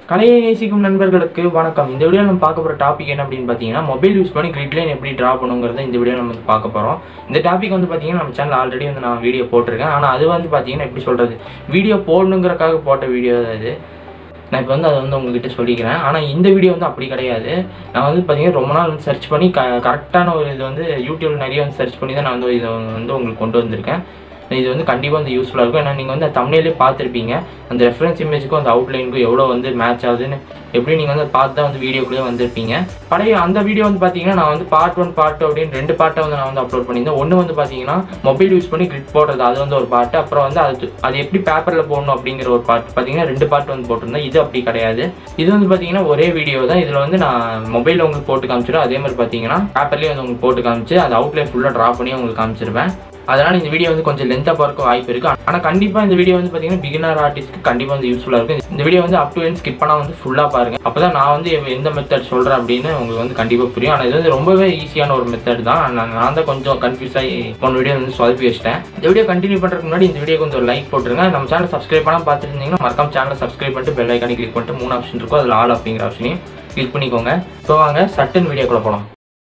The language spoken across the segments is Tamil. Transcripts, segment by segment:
கலையை நேசிக்கும் நண்பர்களுக்கு வணக்கம் இந்த வீடியோ நம்ம பார்க்க போகிற டாபிக் என்ன அப்படின்னு பார்த்தீங்கன்னா மொபைல் யூஸ் பண்ணி கிரிட் லைன் எப்படி ட்ரா பண்ணுங்கிறத இந்த வீடியோ நம்ம வந்து பார்க்க போகிறோம் இந்த டாபிக் வந்து பார்த்தீங்கன்னா நம்ம சேனல் ஆல்ரெடி வந்து நான் வீடியோ போட்டிருக்கேன் ஆனால் அது வந்து பார்த்தீங்கன்னா எப்படி சொல்கிறது வீடியோ போடணுங்கிறக்காக போட்ட வீடியோ தான் இது நான் இப்போ வந்து அதை வந்து உங்ககிட்ட சொல்லிக்கிறேன் ஆனால் இந்த வீடியோ வந்து அப்படி கிடையாது நான் வந்து பார்த்தீங்கன்னா ரொம்ப நாள் வந்து சர்ச் பண்ணி க கரெக்டான ஒரு இது வந்து யூடியூப்ல நிறைய வந்து சர்ச் பண்ணி தான் நான் வந்து இதை வந்து உங்களுக்கு கொண்டு வந்திருக்கேன் இது வந்து கண்டிப்பாக வந்து யூஸ்ஃபுல்லாக இருக்கும் ஏன்னா நீங்கள் வந்து தமிழ்லேயே பார்த்துருப்பீங்க அந்த ரெஃபரன்ஸ் இமேஜுக்கும் அந்த அவுட்லைனுக்கும் எவ்வளோ வந்து மேட்ச் ஆகுதுன்னு எப்படி நீங்கள் வந்து பார்த்து தான் வந்து வீடியோக்குள்ளே வந்திருப்பீங்க பழைய அந்த வீடியோ வந்து பார்த்தீங்கன்னா நான் வந்து பார்ட் ஒன் பார்ட் அப்படின்னு ரெண்டு பார்ட்டை வந்து நான் வந்து அப்லோட் பண்ணியிருந்தேன் ஒன்று வந்து பார்த்தீங்கன்னா மொபைல் யூஸ் பண்ணி கிரிட் போடுறது அது வந்து ஒரு பார்ட் அப்புறம் வந்து அது அது எப்படி பேப்பரில் போடணும் அப்படிங்கிற ஒரு பார்ட் பார்த்தீங்கன்னா ரெண்டு பார்ட் வந்து போட்டிருந்தேன் இது அப்படி கிடையாது இது வந்து பார்த்தீங்கன்னா ஒரே வீடியோ தான் இதில் வந்து நான் மொபைலில் உங்களுக்கு போட்டு காமிச்சிடும் அதே மாதிரி பார்த்தீங்கன்னா பேப்பர்லேயே வந்து உங்களுக்கு போட்டு காமிச்சு அந்த அவுட்லைன் ஃபுல்லாக ட்ரா பண்ணி உங்களுக்கு காமிச்சிருவேன் அதனால் இந்த வீடியோ வந்து கொஞ்சம் லென்த்தாக பார்க்க வாய்ப்பு இருக்குது ஆனால் கண்டிப்பாக இந்த வீடியோ வந்து பார்த்தீங்கன்னா பிகினர் ஆர்டிஸ்ட்க்கு கண்டிப்பாக வந்து யூஸ்ஃபுல்லாக இருக்கும் இந்த வீடியோ வந்து அப் டு எண்ட் ஸ்கிப் பண்ணால் வந்து ஃபுல்லாக பாருங்கள் அப்போ தான் நான் வந்து எந்த மெத்தட் சொல்கிறேன் அப்படின்னு உங்களுக்கு வந்து கண்டிப்பாக புரியும் ஆனால் இது வந்து ரொம்பவே ஈஸியான ஒரு மெத்தட் தான் நான் நான் தான் கொஞ்சம் கன்ஃபியூஸ் ஆகி போன வீடியோ வந்து சொதப்பி வச்சிட்டேன் இந்த வீடியோ கண்டினியூ பண்ணுறதுக்கு முன்னாடி இந்த வீடியோ கொஞ்சம் லைக் போட்டுருங்க நம்ம சேனல் சப்ஸ்கிரைப் பண்ணால் பார்த்துருந்தீங்கன்னா மறக்காம சேனலை சப்ஸ்கிரைப் பண்ணிட்டு பெல் ஐக்கானி கிளிக் பண்ணிட்டு மூணு ஆப்ஷன் இருக்கும் அதில் ஆல் அப்படிங்கிற ஆப்ஷனையும் கிளிக் பண்ணிக்கோங்க இப்போ வாங்க சட்டன் வீடியோக்குள்ள போகலாம்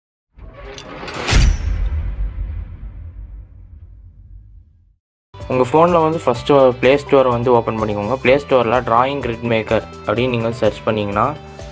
உங்கள் ஃபோனில் வந்து ஃபஸ்ட்டு ப்ளே ஸ்டோரை வந்து ஓப்பன் பண்ணிக்கோங்க ப்ளே ஸ்டோரில் ட்ராயிங் கிரிட் மேக்கர் அப்படின்னு நீங்கள் சர்ச் பண்ணிங்கன்னா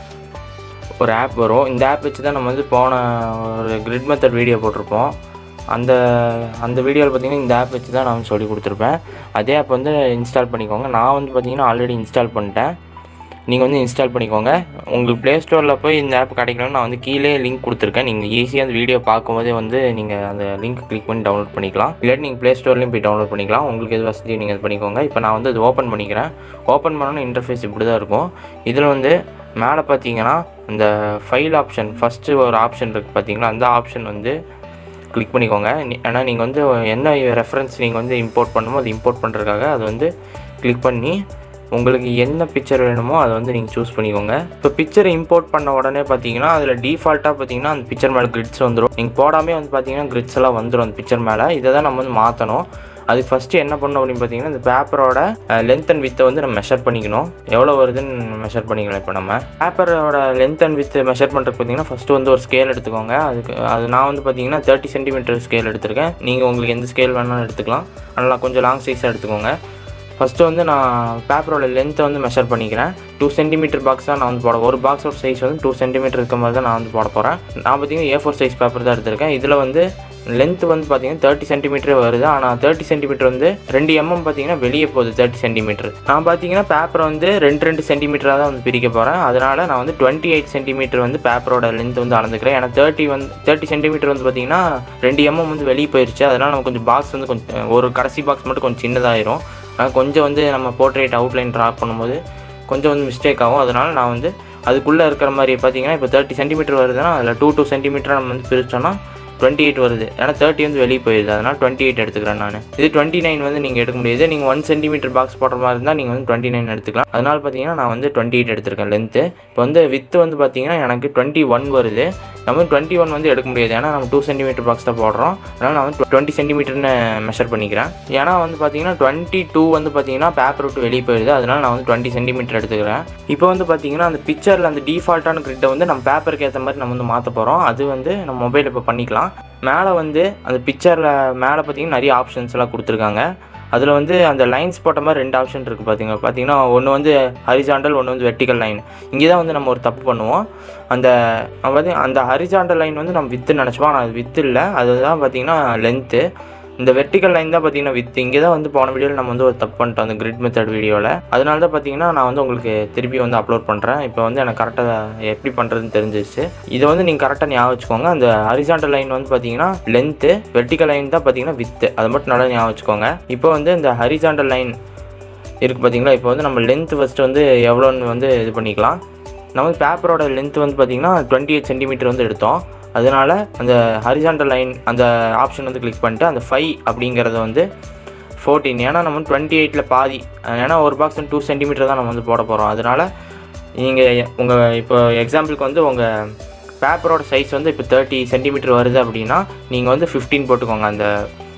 ஒரு ஆப் வரும் இந்த ஆப் வச்சு தான் நம்ம வந்து போன ஒரு கிரிட் மெத்தட் வீடியோ போட்டிருப்போம் அந்த அந்த வீடியோவில் பார்த்தீங்கன்னா இந்த ஆப் வச்சு தான் நான் வந்து சொல்லி கொடுத்துருப்பேன் அதே ஆப் வந்து இன்ஸ்டால் பண்ணிக்கோங்க நான் வந்து பார்த்தீங்கன்னா ஆல்ரெடி இன்ஸ்டால் பண்ணிட்டேன் நீங்கள் வந்து இன்ஸ்டால் பண்ணிக்கோங்க உங்களுக்கு ப்ளே ஸ்டோரில் போய் இந்த ஆப் கிடைக்கலன்னு நான் வந்து கீழே லிங்க் கொடுத்துருக்கேன் நீங்கள் ஈஸியாக அந்த வீடியோ பார்க்கும்போதே வந்து நீங்கள் அந்த லிங்க் கிளிக் பண்ணி டவுன்லோட் பண்ணிக்கலாம் இல்லாட்டி நீங்கள் ப்ளே ஸ்டோர்லேயும் போய் டவுன்லோட் பண்ணிக்கலாம் உங்களுக்கு எது வசதி நீங்கள் இது பண்ணிக்கோங்க இப்போ நான் வந்து அது ஓப்பன் பண்ணிக்கிறேன் ஓப்பன் பண்ணணும் இன்டர்ஃபேஸ் இப்படி தான் இருக்கும் இதில் வந்து மேலே பார்த்தீங்கன்னா இந்த ஃபைல் ஆப்ஷன் ஃபஸ்ட்டு ஒரு ஆப்ஷன் இருக்குது பார்த்தீங்களா அந்த ஆப்ஷன் வந்து கிளிக் பண்ணிக்கோங்க நீ- ஏன்னா நீங்கள் வந்து என்ன ரெஃபரன்ஸ் நீங்கள் வந்து இம்போர்ட் பண்ணுமோ அது இம்போர்ட் பண்ணுறதுக்காக அது வந்து கிளிக் பண்ணி உங்களுக்கு என்ன பிக்சர் வேணுமோ அதை வந்து நீங்கள் சூஸ் பண்ணிக்கோங்க இப்போ பிக்சரை இம்போர்ட் பண்ண உடனே பார்த்தீங்கன்னா அதில் டிஃபால்ட்டாக பார்த்தீங்கன்னா அந்த பிக்சர் மேலே கிரிட்ஸ் வந்துடும் நீங்கள் போடாமே வந்து பார்த்தீங்கன்னா கிரிட்ஸ் எல்லாம் வந்துடும் அந்த பிக்சர் மேலே இதை தான் நம்ம வந்து மாற்றணும் அதுக்கு ஃபஸ்ட்டு என்ன பண்ணணும் அப்படின்னு பார்த்தீங்கன்னா இந்த பேப்பரோட லென்த் அண்ட் வித்தை வந்து நம்ம மெஷர் பண்ணிக்கணும் எவ்வளோ வருதுன்னு மெஷர் பண்ணிக்கலாம் இப்போ நம்ம பேப்பரோட லென்த் அண்ட் வித் மெஷர் பண்ணுறதுக்கு பார்த்தீங்கன்னா ஃபஸ்ட்டு வந்து ஒரு ஸ்கேல் எடுத்துக்கோங்க அதுக்கு அது நான் வந்து பார்த்தீங்கன்னா தேர்ட்டி சென்டிமீட்டர் ஸ்கேல் எடுத்திருக்கேன் நீங்கள் உங்களுக்கு எந்த ஸ்கேல் வேணாலும் எடுத்துக்கலாம் அதனால் கொஞ்சம் லாங் சைஸாக எடுத்துக்கோங்க ஃபஸ்ட்டு வந்து நான் பேப்பரோட லென்த்தை வந்து மெஷர் பண்ணிக்கிறேன் டூ சென்டிமீட்டர் பாக்ஸ் தான் நான் வந்து போட ஒரு பாக்ஸோட சைஸ் வந்து டூ சென்டிமீட்டர் இருக்க மாதிரி தான் நான் வந்து போட போகிறேன் நான் பார்த்தீங்கன்னா ஏ ஃபோர் சைஸ் பேப்பர் தான் எடுத்திருக்கேன் இதில் வந்து லென்த் வந்து பார்த்தீங்கன்னா தேர்ட்டி சென்டிமீட்டர் வருது ஆனால் தேர்ட்டி சென்டிமீட்டர் வந்து ரெண்டு எம்எம் பார்த்தீங்கன்னா வெளியே போகுது தேர்ட்டி சென்டிமீட்டர் நான் பார்த்தீங்கன்னா பேப்பர் வந்து ரெண்டு ரெண்டு சென்டிமீட்டராக தான் வந்து பிரிக்க போகிறேன் அதனால் நான் வந்து டுவெண்ட்டி எயிட் சென்டிமீட்டர் வந்து பேப்பரோட லென்த் வந்து அளந்துக்கிறேன் ஏன்னா தேர்ட்டி வந்து தேர்ட்டி சென்டிமீட்டர் வந்து பார்த்தீங்கன்னா ரெண்டு எம்எம் வந்து வெளியே போயிருச்சு அதனால் நம்ம கொஞ்சம் பாக்ஸ் வந்து கொஞ்சம் ஒரு கடைசி பாக்ஸ் மட்டும் கொஞ்சம் சின்னதாயிரும் ஆனால் கொஞ்சம் வந்து நம்ம போர்ட்ரேட் அவுட்லைன் ட்ரா பண்ணும்போது கொஞ்சம் வந்து மிஸ்டேக் ஆகும் அதனால் நான் வந்து அதுக்குள்ளே இருக்கிற மாதிரி பார்த்தீங்கன்னா இப்போ தேர்ட்டி சென்டிமீட்டர் வருதுன்னா அதில் டூ டூ சென்டிமீட்டர் நம்ம வந்து பிரிச்சோன்னா டுவெண்ட்டி எயிட் வருது ஏன்னா தேர்ட்டி வந்து வெளியே போயிடுது அதனால் டுவெண்ட்டி எயிட் எடுத்துக்கிறேன் நான் இது டுவெண்ட்டி நைன் வந்து நீங்கள் எடுக்க முடியாது நீங்கள் ஒன் சென்டிமீட்டர் பாக்ஸ் போடுற மாதிரி இருந்தால் நீங்கள் வந்து டுவெண்ட்டி நைன் எடுத்துக்கலாம் அதனால் பார்த்தீங்கன்னா நான் வந்து டுவெண்ட்டி எயிட் எடுத்திருக்கேன் லென்த்து இப்போ வந்து வித்து வந்து பார்த்தீங்கன்னா எனக்கு டுவெண்ட்டி ஒன் வருது நம்ம டுவெண்ட்டி ஒன் வந்து எடுக்க முடியாது ஏன்னா நம்ம டூ சென்டிமீட்டர் பாக்ஸ் தான் போடுறோம் அதனால் நான் வந்து டுவெண்ட்டி சென்டிமீட்டர்னு மெஷர் பண்ணிக்கிறேன் ஏன்னா வந்து பார்த்தீங்கன்னா டுவெண்ட்டி டூ வந்து பார்த்தீங்கன்னா பேப்பர் விட்டு வெளியே போயிடுது அதனால் நான் வந்து டுவெண்ட்டி சென்டிமீட்டர் எடுத்துக்கிறேன் இப்போ வந்து பார்த்தீங்கன்னா அந்த பிக்சரில் அந்த டிஃபால்ட்டான கிரிட்டை வந்து நம்ம பேப்பருக்கு ஏற்ற மாதிரி நம்ம வந்து மாற்ற போகிறோம் அது வந்து நம்ம மொபைல் இப்போ பண்ணிக்கலாம் மேலே வந்து அந்த பிக்சரில் மேலே பார்த்தீங்கன்னா நிறைய ஆப்ஷன்ஸ் எல்லாம் கொடுத்துருக்காங்க அதில் வந்து அந்த லைன்ஸ் போட்ட மாதிரி ரெண்டு ஆப்ஷன் இருக்குது பார்த்தீங்க பார்த்தீங்கன்னா ஒன்று வந்து ஹரிசாண்டல் ஒன்று வந்து வெர்டிக்கல் லைன் இங்கே தான் வந்து நம்ம ஒரு தப்பு பண்ணுவோம் அந்த நம்ம பார்த்தி அந்த ஹரிசாண்டல் லைன் வந்து நம்ம வித்து நினச்சோம் ஆனால் அது வித்து இல்லை அதுதான் பார்த்தீங்கன்னா லென்த்து இந்த வெர்டிக்கல் லைன் தான் பார்த்தீங்கன்னா வித் இங்கே தான் வந்து போன வீடியோவில் நம்ம வந்து ஒரு தப்பு பண்ணிட்டோம் அந்த கிரிட் மெத்தட் வீடியோவில் அதனால தான் பார்த்தீங்கன்னா நான் வந்து உங்களுக்கு திருப்பி வந்து அப்லோட் பண்ணுறேன் இப்போ வந்து எனக்கு கரெக்டாக எப்படி பண்ணுறதுன்னு தெரிஞ்சிச்சு இதை வந்து நீங்கள் கரெக்டாக ஞாபகம் வச்சுக்கோங்க அந்த ஹரிசாண்டல் லைன் வந்து பார்த்தீங்கன்னா லென்த்து வெர்டிக்கல் லைன் தான் பார்த்தீங்கன்னா வித்து அதை மட்டும் நல்லா ஞாபகம் வச்சுக்கோங்க இப்போ வந்து இந்த ஹரிசாண்டல் லைன் இருக்குது பார்த்தீங்களா இப்போ வந்து நம்ம லென்த் ஃபஸ்ட்டு வந்து எவ்வளோன்னு வந்து இது பண்ணிக்கலாம் நம்ம வந்து பேப்பரோட லென்த் வந்து பார்த்தீங்கன்னா டுவெண்ட்டி எயிட் சென்டிமீட்டர் வந்து எடுத்தோம் அதனால் அந்த ஹரிசாண்டல் லைன் அந்த ஆப்ஷன் வந்து கிளிக் பண்ணிட்டு அந்த ஃபைவ் அப்படிங்கிறத வந்து ஃபோர்டீன் ஏன்னா நம்ம டுவெண்ட்டி எயிட்டில் பாதி ஏன்னா ஒரு பாக்ஸ் டூ சென்டிமீட்டர் தான் நம்ம வந்து போட போகிறோம் அதனால் நீங்கள் உங்கள் இப்போ எக்ஸாம்பிளுக்கு வந்து உங்கள் பேப்பரோட சைஸ் வந்து இப்போ தேர்ட்டி சென்டிமீட்டர் வருது அப்படின்னா நீங்கள் வந்து ஃபிஃப்டீன் போட்டுக்கோங்க அந்த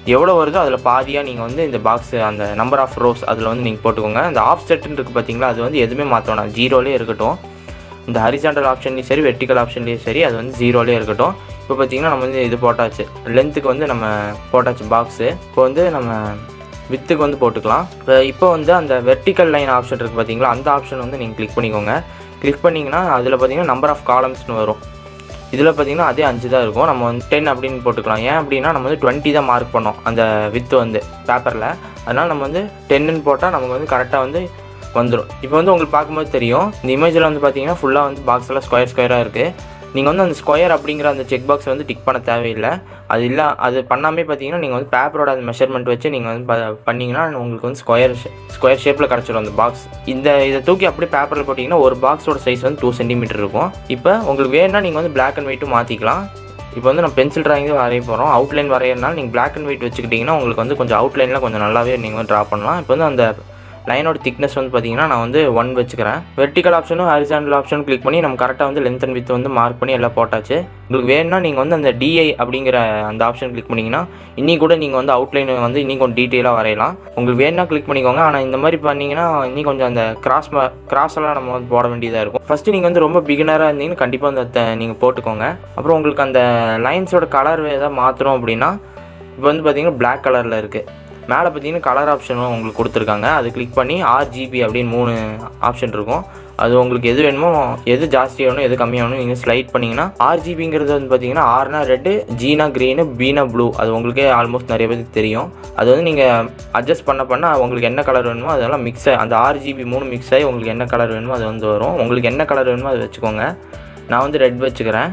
எவ்வளோ வருதோ அதில் பாதியாக நீங்கள் வந்து இந்த பாக்ஸ் அந்த நம்பர் ஆஃப் ரோஸ் அதில் வந்து நீங்கள் போட்டுக்கோங்க இந்த ஆஃப் செட்டுன்னு இருக்குது பார்த்தீங்களா அது வந்து எதுவுமே மாற்றணும் ஜீரோலே இருக்கட்டும் இந்த ஹரிசாண்டல் ஆப்ஷன்லேயும் சரி வெர்டிக்கல் ஆப்ஷன்லேயும் சரி அது வந்து ஜீரோலே இருக்கட்டும் இப்போ பார்த்தீங்கன்னா நம்ம வந்து இது போட்டாச்சு லென்த்துக்கு வந்து நம்ம போட்டாச்சு பாக்ஸு இப்போ வந்து நம்ம வித்துக்கு வந்து போட்டுக்கலாம் இப்போ இப்போ வந்து அந்த வெர்டிக்கல் லைன் ஆப்ஷன் இருக்குது பார்த்தீங்களா அந்த ஆப்ஷன் வந்து நீங்கள் கிளிக் பண்ணிக்கோங்க கிளிக் பண்ணிங்கன்னா அதில் பார்த்தீங்கன்னா நம்பர் ஆஃப் காலம்ஸ்னு வரும் இதில் பார்த்தீங்கன்னா அதே அஞ்சு தான் இருக்கும் நம்ம வந்து டென் அப்படின்னு போட்டுக்கலாம் ஏன் அப்படின்னா நம்ம வந்து டுவெண்ட்டி தான் மார்க் பண்ணோம் அந்த வித்து வந்து பேப்பரில் அதனால் நம்ம வந்து டென்னுன்னு போட்டால் நமக்கு வந்து கரெக்டாக வந்து வந்துடும் இப்போ வந்து உங்களுக்கு பார்க்கும்போது தெரியும் இந்த இமேஜில் வந்து பார்த்தீங்கன்னா ஃபுல்லாக வந்து பாக்ஸ் எல்லாம் ஸ்கொயர் ஸ்கொயராக இருக்குது நீங்கள் வந்து அந்த ஸ்கொயர் அப்படிங்கிற அந்த செக் பாக்ஸ் வந்து டிக் பண்ண தேவையில்லை அது இல்லை அது பண்ணாமே பார்த்தீங்கன்னா நீங்கள் வந்து பேப்பரோட அந்த மெஷர்மெண்ட் வச்சு நீங்கள் வந்து ப- பண்ணீங்கன்னா உங்களுக்கு வந்து ஸ்கொயர் ஸ்கொயர் ஷேப்பில் கிடச்சிடும் அந்த பாக்ஸ் இந்த இதை தூக்கி அப்படியே பேப்பரில் போட்டிங்கன்னா ஒரு பாக்ஸோட சைஸ் வந்து டூ சென்டிமீட்டர் இருக்கும் இப்போ உங்களுக்கு வேணும்னா நீங்கள் வந்து Black அண்ட் ஒயிட்டும் மாற்றிக்கலாம் இப்போ வந்து நம்ம பென்சில் டிராயிங் வரைய போகிறோம் அவுட்லைன் வரையறதுனால நீங்கள் Black அண்ட் ஒயிட் வச்சுக்கிட்டிங்கன்னா உங்களுக்கு வந்து கொஞ்சம் அவுட்லைனில் கொஞ்சம் நல்லாவே நீங்கள் வந்து ட்ரா பண்ணலாம் இப்போ வந்து அந்த லைனோட திக்னஸ் வந்து பார்த்தீங்கன்னா நான் வந்து ஒன் வச்சுக்கிறேன் வெர்டிக்கல் ஆப்ஷனும் ஹரிசாண்டல் ஆப்ஷன் கிளிக் பண்ணி நம்ம கரெக்டாக வந்து லென்த் அண்ட் வித் வந்து மார்க் பண்ணி எல்லாம் போட்டாச்சு உங்களுக்கு வேணும்னா நீங்கள் வந்து அந்த டிஐ அப்படிங்கிற அந்த ஆப்ஷன் கிளிக் பண்ணிங்கன்னா இன்னி கூட நீங்கள் வந்து அவுட்லைன் வந்து இன்னி கொஞ்சம் டீட்டெயிலாக வரையலாம் உங்களுக்கு வேணும்னா கிளிக் பண்ணிக்கோங்க ஆனால் இந்த மாதிரி பண்ணீங்கன்னா இன்னி கொஞ்சம் அந்த கிராஸ் கிராஸ் எல்லாம் நம்ம வந்து போட வேண்டியதாக இருக்கும் ஃபஸ்ட்டு நீங்கள் வந்து ரொம்ப பிகினராக இருந்தீங்கன்னா கண்டிப்பாக அந்த நீங்கள் போட்டுக்கோங்க அப்புறம் உங்களுக்கு அந்த லைன்ஸோட கலர் எதாவது மாற்றணும் அப்படின்னா இப்போ வந்து பார்த்தீங்கன்னா Black கலரில் இருக்குது மேலே பார்த்தீங்கன்னா கலர் ஆப்ஷனும் உங்களுக்கு கொடுத்துருக்காங்க அது கிளிக் பண்ணி ஆர்ஜிபி அப்படின்னு மூணு ஆப்ஷன் இருக்கும் அது உங்களுக்கு எது வேணுமோ எது ஜாஸ்தி வேணும் எது கம்மியாக வேணும் நீங்கள் ஸ்லைட் பண்ணிங்கன்னா ஆர்ஜிபிங்கிறது வந்து பார்த்தீங்கன்னா ஆர்னா ரெட்டு ஜீனா க்ரீனு பீனா ப்ளூ அது உங்களுக்கே ஆல்மோஸ்ட் நிறைய பேருக்கு தெரியும் அது வந்து நீங்கள் அட்ஜஸ்ட் பண்ண பண்ண உங்களுக்கு என்ன கலர் வேணுமோ அதெல்லாம் மிக்ஸ் ஆகி அந்த ஆர்ஜிபி மூணு மிக்ஸ் ஆகி உங்களுக்கு என்ன கலர் வேணுமோ அது வந்து வரும் உங்களுக்கு என்ன கலர் வேணுமோ அதை வச்சுக்கோங்க நான் வந்து ரெட் வச்சுக்கிறேன்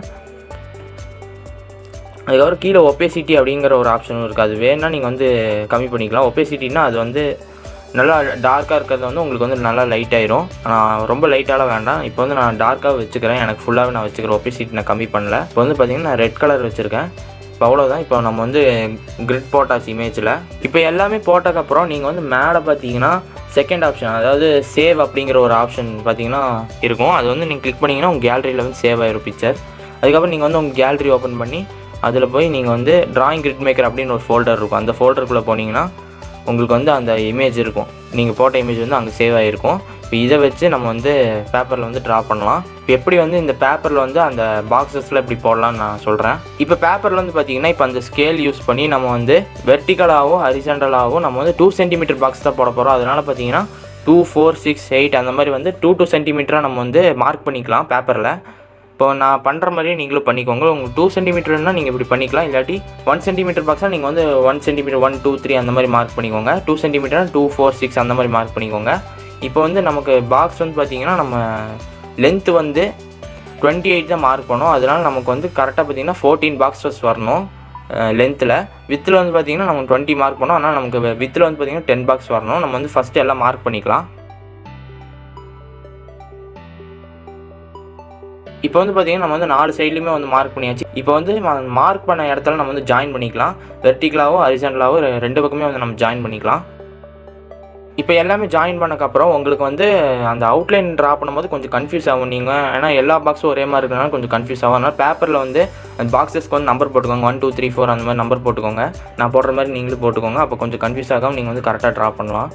அதுக்கப்புறம் கீழே ஒப்பேசிட்டி அப்படிங்கிற ஒரு ஆப்ஷனும் இருக்குது அது வேணால் நீங்கள் வந்து கம்மி பண்ணிக்கலாம் ஒப்பேசிட்டினா அது வந்து நல்லா டார்க்காக இருக்கிறது வந்து உங்களுக்கு வந்து நல்லா லைட் ஆயிரும் ஆனால் ரொம்ப லைட்டாலாம் வேண்டாம் இப்போ வந்து நான் டார்க்காக வச்சுக்கிறேன் எனக்கு ஃபுல்லாகவே நான் வச்சுக்கிறேன் ஒப்பேசிட்டி நான் கம்மி பண்ணல இப்போ வந்து பார்த்தீங்கன்னா நான் ரெட் கலர் வச்சுருக்கேன் இப்போ அவ்வளோதான் இப்போ நம்ம வந்து கிரிட் போட்டாச்சு இமேஜில் இப்போ எல்லாமே போட்டதுக்கப்புறம் நீங்கள் வந்து மேலே பார்த்தீங்கன்னா செகண்ட் ஆப்ஷன் அதாவது சேவ் அப்படிங்கிற ஒரு ஆப்ஷன் பார்த்தீங்கன்னா இருக்கும் அது வந்து நீங்கள் கிளிக் பண்ணிங்கன்னா உங்கள் கேலரியில் வந்து சேவ் ஆயிரும் பிக்சர் அதுக்கப்புறம் நீங்கள் வந்து உங்கள் கேலரி ஓப்பன் பண்ணி அதில் போய் நீங்கள் வந்து டிராயிங் கிரிட் மேக்கர் அப்படின்னு ஒரு ஃபோல்டர் இருக்கும் அந்த ஃபோல்டருக்குள்ளே போனீங்கன்னா உங்களுக்கு வந்து அந்த இமேஜ் இருக்கும் நீங்கள் போட்ட இமேஜ் வந்து அங்கே சேவ் ஆகிருக்கும் இப்போ இதை வச்சு நம்ம வந்து பேப்பரில் வந்து ட்ரா பண்ணலாம் இப்போ எப்படி வந்து இந்த பேப்பரில் வந்து அந்த பாக்ஸஸில் இப்படி போடலாம்னு நான் சொல்கிறேன் இப்போ பேப்பரில் வந்து பார்த்தீங்கன்னா இப்போ அந்த ஸ்கேல் யூஸ் பண்ணி நம்ம வந்து வெர்டிக்கலாகவும் ஹரிசாண்டலாகவும் நம்ம வந்து டூ சென்டிமீட்டர் பாக்ஸ் தான் போட போகிறோம் அதனால் பார்த்தீங்கன்னா டூ ஃபோர் சிக்ஸ் எயிட் அந்த மாதிரி வந்து டூ டூ சென்டிமீட்டராக நம்ம வந்து மார்க் பண்ணிக்கலாம் பேப்பரில் இப்போ நான் பண்ணுற மாதிரியே நீங்களும் பண்ணிக்கோங்க உங்களுக்கு டூ சென்டிமீட்டர்னா நீங்கள் இப்படி பண்ணிக்கலாம் இல்லாட்டி ஒன் சென்டிமீட்டர் பாக்ஸாக நீங்கள் வந்து one centimetre one two three அந்த மாதிரி மார்க் பண்ணிக்கோங்க டூ சென்டிமீட்டர்னா டூ ஃபோர் சிக்ஸ் அந்த மாதிரி மார்க் பண்ணிக்கோங்க இப்போ வந்து நமக்கு பாக்ஸ் வந்து பார்த்தீங்கன்னா நம்ம லென்த்து வந்து டுவெண்ட்டி எயிட் தான் மார்க் பண்ணோம் அதனால நமக்கு வந்து கரெக்டாக பார்த்தீங்கன்னா ஃபோர்டீன் பாக்ஸஸ் வரணும் லென்த்தில் வித்தில் வந்து பார்த்தீங்கன்னா நம்ம டுவெண்ட்டி மார்க் பண்ணோம் ஆனால் நமக்கு வித்தில் வந்து பார்த்தீங்கன்னா டென் பாக்ஸ் வரணும் நம்ம வந்து ஃபஸ்ட்டு எல்லாம் மார்க் பண்ணிக்கலாம் இப்போ வந்து பார்த்தீங்கன்னா நம்ம வந்து நாலு சைட்லையுமே வந்து மார்க் பண்ணியாச்சு இப்போ வந்து மார்க் பண்ண இடத்துல நம்ம வந்து ஜாயின் பண்ணிக்கலாம் வெர்டிக்கலாவோ ஹரிசாண்டலாவோ ரெண்டு பக்கமே வந்து நம்ம ஜாயின் பண்ணிக்கலாம் இப்போ எல்லாமே ஜாயின் பண்ணக்கப்புறம் உங்களுக்கு வந்து அந்த அவுட்லைன் ட்ரா பண்ணும்போது கொஞ்சம் கன்ஃபியூஸ் ஆகும் நீங்கள் ஏன்னா எல்லா பாக்ஸும் ஒரே மாதிரி இருக்கிறனால கொஞ்சம் கன்ஃபியூஸ் ஆகும் அதனால் பேப்பரில் வந்து அந்த பாக்ஸஸ்க்கு வந்து நம்பர் போட்டுக்கோங்க ஒன் டூ த்ரீ ஃபோர் அந்த மாதிரி நம்பர் போட்டுக்கோங்க நான் போடுற மாதிரி நீங்களும் போட்டுக்கோங்க அப்போ கொஞ்சம் கன்ஃபியூஸ் ஆகாமல் நீங்கள் வந்து கரெக்டாக ட்ரா பண்ணலாம்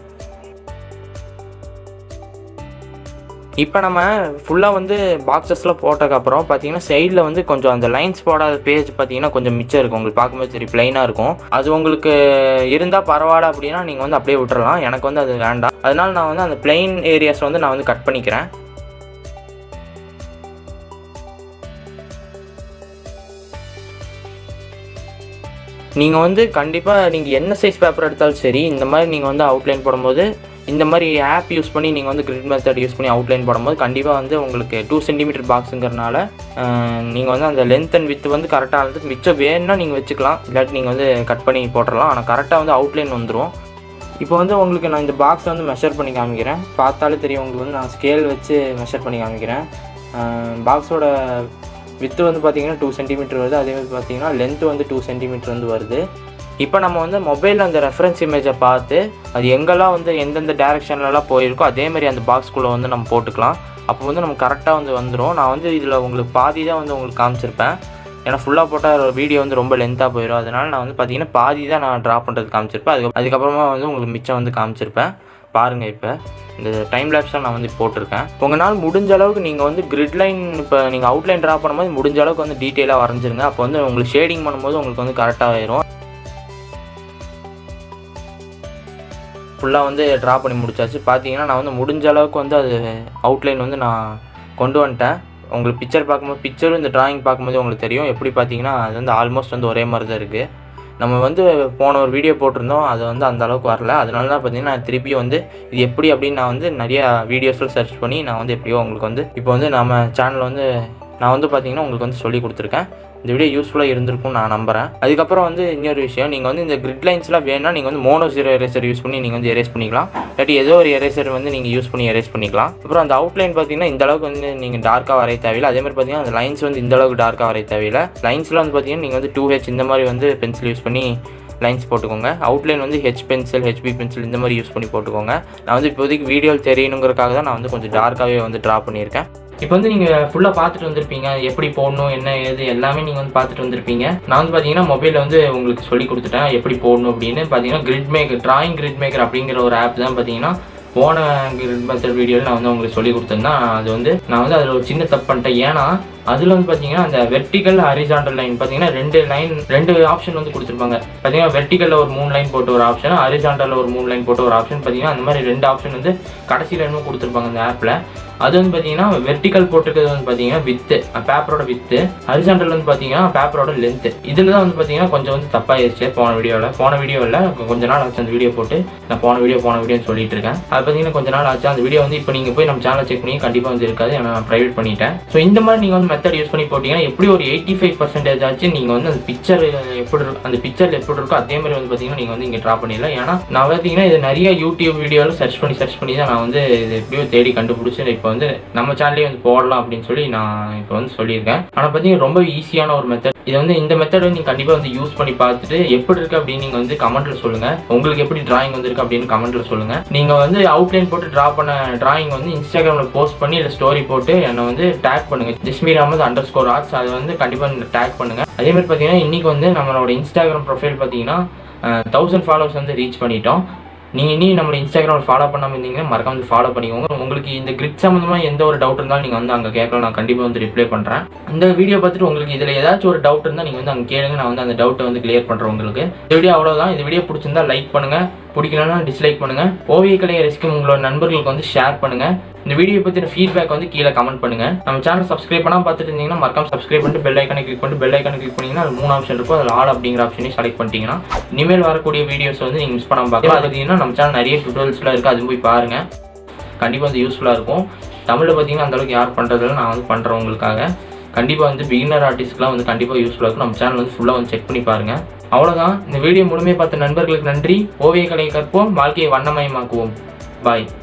இப்போ நம்ம ஃபுல்லாக வந்து பாக்ஸஸில் போட்டதுக்கப்புறம் பார்த்தீங்கன்னா சைடில் வந்து கொஞ்சம் அந்த லைன்ஸ் போடாத பேஜ் பார்த்தீங்கன்னா கொஞ்சம் மிச்சம் இருக்கும் உங்களுக்கு பார்க்கும்போது சரி ப்ளைனாக இருக்கும் அது உங்களுக்கு இருந்தால் பரவாயில்ல அப்படின்னா நீங்கள் வந்து அப்படியே விட்டுறலாம் எனக்கு வந்து அது வேண்டாம் அதனால நான் வந்து அந்த பிளைன் ஏரியாஸ் வந்து நான் வந்து கட் பண்ணிக்கிறேன் நீங்கள் வந்து கண்டிப்பாக நீங்கள் என்ன சைஸ் பேப்பர் எடுத்தாலும் சரி இந்த மாதிரி நீங்கள் வந்து அவுட்லைன் போடும்போது இந்த மாதிரி ஆப் யூஸ் பண்ணி நீங்கள் வந்து கிரிட் மெத்தட் யூஸ் பண்ணி அவுட்லைன் போடும்போது கண்டிப்பாக வந்து உங்களுக்கு டூ சென்டிமீட்டர் பாக்ஸுங்கிறனால நீங்கள் வந்து அந்த லென்த் அண்ட் வித் வந்து கரெக்டாக வந்து மிச்சம் வேணும்னா நீங்கள் வச்சுக்கலாம் இல்லாட்டி நீங்கள் வந்து கட் பண்ணி போட்டுடலாம் ஆனால் கரெக்டாக வந்து அவுட்லைன் வந்துடும் இப்போ வந்து உங்களுக்கு நான் இந்த பாக்ஸ் வந்து மெஷர் பண்ணி காமிக்கிறேன் பார்த்தாலே தெரியும் உங்களுக்கு வந்து நான் ஸ்கேல் வச்சு மெஷர் பண்ணி காமிக்கிறேன் பாக்ஸோட வித்து வந்து பார்த்தீங்கன்னா டூ சென்டிமீட்டர் வருது அதே மாதிரி பார்த்தீங்கன்னா லென்த்து வந்து டூ சென்டிமீட்டர் வந்து வருது இப்போ நம்ம வந்து மொபைலில் அந்த ரெஃபரன்ஸ் இமேஜை பார்த்து அது எங்கெல்லாம் வந்து எந்தெந்த டேரெக்ஷன்லலாம் போயிருக்கோ அதே மாதிரி அந்த பாக்ஸ்குள்ளே வந்து நம்ம போட்டுக்கலாம் அப்போ வந்து நம்ம கரெக்டாக வந்து வந்துடும் நான் வந்து இதில் உங்களுக்கு பாதி தான் வந்து உங்களுக்கு காமிச்சிருப்பேன் ஏன்னா ஃபுல்லாக போட்டால் வீடியோ வந்து ரொம்ப லென்த்தாக போயிடும் அதனால் நான் வந்து பார்த்தீங்கன்னா பாதி தான் நான் ட்ரா பண்ணுறது காமிச்சிருப்பேன் அதுக்கு அதுக்கப்புறமா வந்து உங்களுக்கு மிச்சம் வந்து காமிச்சிருப்பேன் பாருங்கள் இப்போ இந்த டைம் லேப்ஸ் தான் நான் வந்து போட்டிருக்கேன் உங்களால் முடிஞ்ச அளவுக்கு நீங்கள் வந்து கிரிட் லைன் இப்போ நீங்கள் அவுட்லைன் ட்ரா பண்ணும்போது முடிஞ்ச அளவுக்கு வந்து டீட்டெயிலாக வரைஞ்சிருங்க அப்போ வந்து உங்களுக்கு ஷேடிங் பண்ணும்போது உங்களுக்கு வந்து கரெக்டாக ஆயிரும் ஃபுல்லாக வந்து ட்ரா பண்ணி முடிச்சாச்சு பார்த்தீங்கன்னா நான் வந்து முடிஞ்ச அளவுக்கு வந்து அது அவுட்லைன் வந்து நான் கொண்டு வந்துட்டேன் உங்களுக்கு பிக்சர் பார்க்கும்போது பிக்சரும் இந்த டிராயிங் பார்க்கும்போது உங்களுக்கு தெரியும் எப்படி பார்த்தீங்கன்னா அது வந்து ஆல்மோஸ்ட் வந்து ஒரே மாதிரி தான் இருக்குது நம்ம வந்து போன ஒரு வீடியோ போட்டிருந்தோம் அது வந்து அந்த அளவுக்கு வரல அதனால தான் பார்த்தீங்கன்னா நான் திருப்பியும் வந்து இது எப்படி அப்படின்னு நான் வந்து நிறைய வீடியோஸில் சர்ச் பண்ணி நான் வந்து எப்படியோ உங்களுக்கு வந்து இப்போ வந்து நம்ம சேனலில் வந்து நான் வந்து பார்த்தீங்கன்னா உங்களுக்கு வந்து சொல்லி கொடுத்துருக்கேன் இந்த வீடியோ யூஸ்ஃபுல்லாக இருந்திருக்கும் நான் நம்புறேன் அதுக்கப்புறம் வந்து இன்னொரு விஷயம் நீங்கள் வந்து இந்த கிரிட் லைன்ஸ்லாம் வேணும்னா நீங்கள் வந்து மோனோ ஜீரோ எரேசர் யூஸ் பண்ணி நீங்கள் வந்து எரேஸ் பண்ணிக்கலாம் இல்லாட்டி ஏதோ ஒரு எரேசர் வந்து நீங்கள் யூஸ் பண்ணி எரேஸ் பண்ணிக்கலாம் அப்புறம் அந்த அவுட்லைன் பார்த்தீங்கன்னா இந்த அளவுக்கு வந்து நீங்கள் டார்க்காக வரைய தேவையில்லை அதே மாதிரி பார்த்தீங்கன்னா அந்த லைன்ஸ் வந்து இந்த அளவுக்கு டார்க்காக வரைய தேவையில்லை லைன்ஸில் வந்து பார்த்தீங்கன்னா நீங்கள் வந்து டூ ஹெச் இந்த மாதிரி வந்து பென்சில் யூஸ் பண்ணி லைன்ஸ் போட்டுக்கோங்க அவுட்லைன் வந்து ஹெச் பென்சில் ஹெச்பி பென்சில் இந்த மாதிரி யூஸ் பண்ணி போட்டுக்கோங்க நான் வந்து இப்போதைக்கு வீடியோவில் தெரியணுங்கிறதுக்காக தான் நான் வந்து கொஞ்சம் டார்க்காகவே வந்து ட்ரா பண்ணியிருக்கேன் இப்போ வந்து நீங்கள் ஃபுல்லாக பார்த்துட்டு வந்திருப்பீங்க எப்படி போடணும் என்ன ஏது எல்லாமே நீங்கள் வந்து பார்த்துட்டு வந்திருப்பீங்க நான் வந்து பார்த்தீங்கன்னா மொபைலில் வந்து உங்களுக்கு சொல்லி கொடுத்துட்டேன் எப்படி போடணும் அப்படின்னு பார்த்தீங்கன்னா grid maker drawing grid maker அப்படிங்கிற ஒரு ஆப் தான் பார்த்தீங்கன்னா போன கிரிட் மெத்தட் வீடியோவில் நான் வந்து உங்களுக்கு சொல்லி கொடுத்தேன்னா அது வந்து நான் வந்து அதில் ஒரு சின்ன தப்பு பண்ணிட்டேன் ஏன்னா அதில் வந்து பார்த்தீங்கன்னா அந்த வெர்டிக்கல் ஹரிசாண்டல் லைன் பார்த்தீங்கன்னா ரெண்டு லைன் ரெண்டு ஆப்ஷன் வந்து கொடுத்துருப்பாங்க பார்த்தீங்கன்னா வெர்டிக்கலில் ஒரு மூணு லைன் போட்டு ஒரு ஆப்ஷன் ஹரிசாண்டலில் ஒரு மூணு லைன் போட்டு ஒரு ஆப்ஷன் பார்த்தீங்கன்னா அந்த மாதிரி ரெண்டு ஆப்ஷன் வந்து கடைசியில் என்னமோ கொடுத்துருப்பாங்க அந்த ஆப்பில் அது வந்து பார்த்தீங்கன்னா வெர்டிக்கல் போட்டிருக்கிறது வந்து பார்த்தீங்கன்னா வித்து பேப்பரோட வித்து ஹரிசாண்டல் வந்து பார்த்தீங்கன்னா பேப்பரோட லென்த்து இதில் தான் வந்து பார்த்தீங்கன்னா கொஞ்சம் வந்து தப்பாயிருச்சு போன வீடியோவில் போன வீடியோவில் கொஞ்ச நாள் ஆச்சு அந்த வீடியோ போட்டு நான் போன வீடியோ போன வீடியோன்னு சொல்லிட்டு இருக்கேன் அது பார்த்தீங்கன்னா கொஞ்ச நாள் ஆச்சு அந்த வீடியோ வந்து இப்போ நீங்கள் போய் நம்ம சேனல் செக் பண்ணி கண்டிப்பாக வந்து இருக்காது ஏன்னா நான் ப்ரைவேட் பண்ணிட்டேன் ஸோ இந்த மாதிரி நீங்கள் வந்து மெத்தட் யூஸ் பண்ணி போட்டிங்கன்னா எப்படி ஒரு எயிட்டி ஃபைவ் பர்சன்டேஜ் ஆச்சு நீங்கள் வந்து அந்த பிக்சர் எப்படி இருக்கும் அந்த பிக்சர் எப்படி இருக்கோ அதே மாதிரி வந்து பார்த்தீங்கன்னா நீங்கள் வந்து இங்கே ட்ரா பண்ணிடலாம் ஏன்னா நான் பார்த்தீங்கன்னா இது நிறைய யூடியூப் வீடியோவில் சர்ச் பண்ணி சர்ச் பண்ணி தான் நான் வந்து இது எப்படியோ தேடி கண்டுபிடிச்சி இப்போ வந்து நம்ம சேனல்லே வந்து போடலாம் அப்படின்னு சொல்லி நான் இப்போ வந்து சொல்லியிருக்கேன் ஆனால் பார்த்தீங்கன்னா ரொம்ப ஈஸியான ஒரு மெத்தட் இது வந்து இந்த மெத்தட் வந்து நீங்கள் கண்டிப்பாக வந்து யூஸ் பண்ணி பார்த்துட்டு எப்படி இருக்கு அப்படின்னு நீங்கள் வந்து கமெண்ட்ல சொல்லுங்க உங்களுக்கு எப்படி டிராயிங் வந்திருக்கு அப்படின்னு கமெண்ட்ல சொல்லுங்க நீங்கள் வந்து அவுட்லைன் போட்டு ட்ரா பண்ண டிராயிங் வந்து இன்ஸ்டாகிராமில் போஸ்ட் பண்ணி இல்லை ஸ்டோரி போட்டு என்னை வந்து டேக் பண்ணுங்க Jismeer Ahamed underscore arts அதை வந்து கண்டிப்பாக டேக் பண்ணுங்க அதே மாதிரி பார்த்தீங்கன்னா இன்னைக்கு வந்து நம்மளோட இன்ஸ்டாகிராம் ப்ரொஃபைல் பார்த்தீங்கன்னா தௌசண்ட் ஃபாலோவர்ஸ் வந்து ரீச் பண்ணிட்டோம் நீங்கள் இனி நம்மளோட இன்ஸ்டாகிராமில் ஃபாலோ பண்ணாமல் இருந்தீங்கன்னா மறக்காம வந்து ஃபாலோ பண்ணிக்கோங்க உங்களுக்கு இந்த கிரிட் சம்மந்தமாக எந்த ஒரு டவுட் இருந்தாலும் நீங்கள் வந்து அங்கே கேட்கலாம் நான் கண்டிப்பாக வந்து ரிப்ளை பண்ணுறேன் இந்த வீடியோ பார்த்துட்டு உங்களுக்கு இதில் ஏதாச்சும் ஒரு டவுட் இருந்தால் நீங்கள் வந்து அங்கே கேளுங்க நான் வந்து அந்த டவுட்டை வந்து கிளியர் பண்ணுறேன் உங்களுக்கு இந்த வீடியோ அவ்வளோதான் இந்த வீடியோ பிடிச்சிருந்தா லைக் பண்ணுங்கள் பிடிக்கலன்னா டிஸ்லைக் பண்ணுங்கள் ஓவிய கலையை ரசிக்கும் உங்களோட நண்பர்களுக்கு வந்து ஷேர் பண்ணுங்கள் இந்த வீடியோ பற்றின ஃபீட்பேக் வந்து கீழே கமெண்ட் பண்ணுங்க நம்ம சேனல் சப்ஸ்கிரைப் பண்ணால் பார்த்துட்டு இருந்தீங்கன்னா மறக்காம சப்ஸ்கிரைப் பண்ணிட்டு பெல் ஐக்கனை கிளிக் பண்ணிட்டு பெல் ஐக்கனை கிளிக் பண்ணிங்கன்னா அது மூணு ஆப்ஷன் இருக்கும் அதில் ஆல் அப்படிங்கிற ஆப்ஷனையும் செலக்ட் பண்ணிட்டீங்கன்னா இனிமேல் வரக்கூடிய வீடியோஸ் வந்து நீங்கள் மிஸ் பண்ணாமல் பார்க்கலாம் அது பார்த்தீங்கன்னா நம்ம சேனல் நிறைய டுட்டோரியல்ஸ்லாம் இருக்குது அது போய் பாருங்க கண்டிப்பாக வந்து யூஸ்ஃபுல்லாக இருக்கும் தமிழில் பார்த்தீங்கன்னா அந்த அளவுக்கு யார் பண்ணுறதில்ல நான் வந்து பண்ணுறேன் உங்களுக்காக கண்டிப்பாக வந்து பிகினர் ஆர்டிஸ்ட்லாம் வந்து கண்டிப்பாக யூஸ்ஃபுல்லாக இருக்கும் நம்ம சேனல் வந்து ஃபுல்லாக வந்து செக் பண்ணி பாருங்க அவ்வளோதான் இந்த வீடியோ முழுமையாக பார்த்த நண்பர்களுக்கு நன்றி ஓவிய கலையை கற்போம் வாழ்க்கையை வண்ணமயமாக்குவோம் பாய்